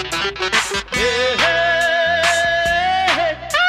ஏ, ஹே, ஹே.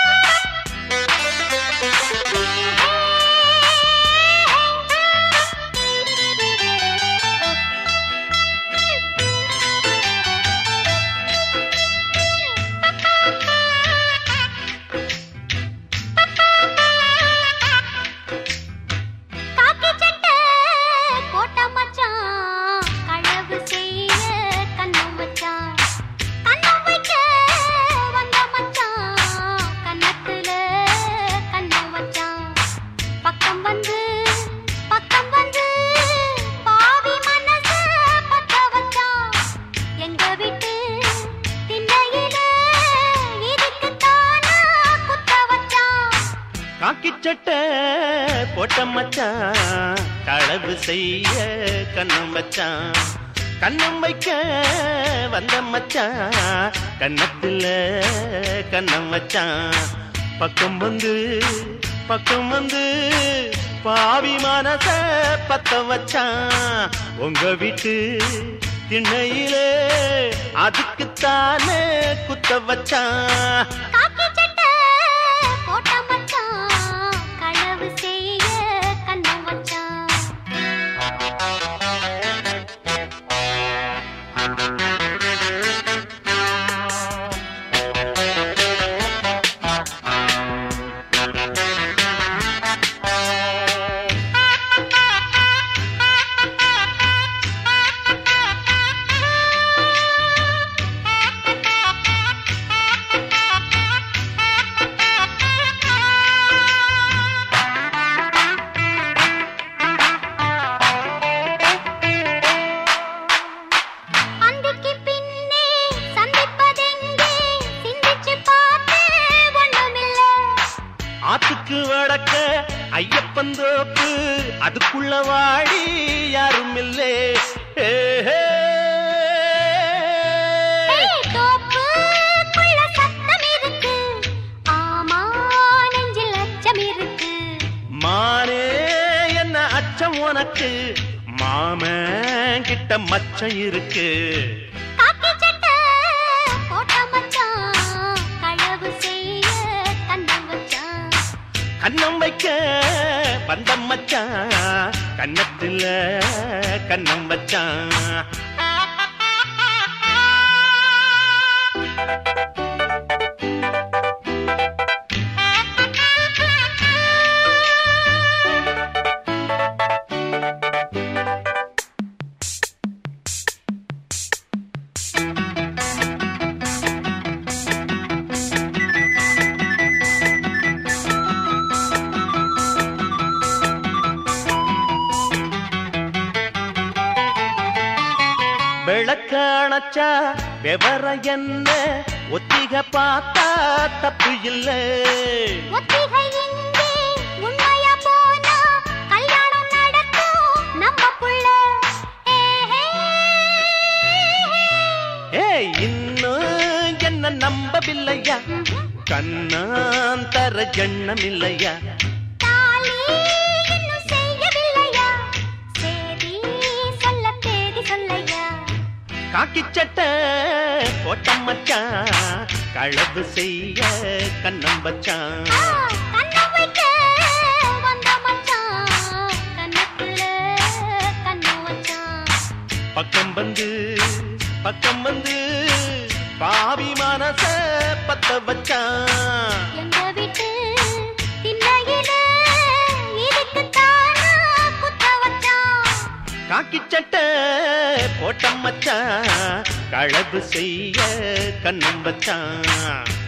காக்கி சட்டை போட்ட மச்சான் களவு செய்ய கண்ணம் வச்சான் கண்ணம் வைக்க வந்த மச்சான் கன்னத்துல கண்ணம் வச்சான் பக்கம் வந்து பக்கம் வந்து பாவி மனச பத்த வச்சான் எங்க வீட்டு திண்ணையில இதுக்குத்தானா குத்த வச்சான் காக்கி சட்டை போட்ட மச்சான் களவு செய்ய கண்ணம் வச்சான் கண்ணம் வைக்க வந்த மச்சான் கன்னத்துல கண்ணம் வச்சான் பக்கம் வந்து பக்கம் வந்து பாவி மனச பத்த வச்சான் உங்க வீட்டு திண்ணையிலே அதுக்குத்தானே குத்த வச்சான் காக்கி சட்டை போட்ட மச்சான் களவு செய்ய கண்ணம் வச்சான் அந்திக்கு பின்னே சந்திப்பதெங்கே சிந்திச்சு பார்த்து ஒண்ணுமில்லை ஆத்துக்கு வடக்க ஐயப்பன் தோப்பு அதுக்குள்ள வாடி யாரும் இல்லே ஏ, ஹே. ஏய், தோப்புக்குள்ள சத்தம் இருக்கு ஆமா நெஞ்சில் அச்சம் இருக்கு மானே என்ன அச்சம் உனக்கு மாமன் கிட்ட மச்சம் இருக்கு காக்கி சட்டை போட்ட மச்சான் களவு செய்ய கண்ணம் வச்சான் கண்ணம் வைக்க வந்த மச்சான் கன்னத்துல கண்ணம் வச்சான் விளக்க அணைச்சா விவரம் என்ன ஒத்திக பார்த்தா தப்பு இல்லை ஒத்திகை இங்கே உண்மையா போனா கல்யாணம் நடக்கும் நம்ம புள்ள ஏ, ஹே, ஹே. ஏய் இன்னும் என்ன நம்பவில்லையா கண்ணான் தர ஜண்ணம் இல்லையா தாலி இன்னும் செய்யவில்லையா சேதி சொல்ல தேதி சொல்லையா காக்கி சட்டை போட்ட மச்சான் களவு செய்ய கண்ணம் வச்சான் ஆ, கண்ணம் வைக்க வந்த மச்சான் கன்னத்துல கண்ணம் வச்சான் பக்கம் வந்து பக்கம் வந்து பாவி மனச பத்த வச்சான் எங்க வீட்டு திண்ணையில இதுக்குத்தானா குத்த வச்சான் காக்கி சட்டை போட்ட மச்சான் களவு செய்ய கண்ணம் வச்சான்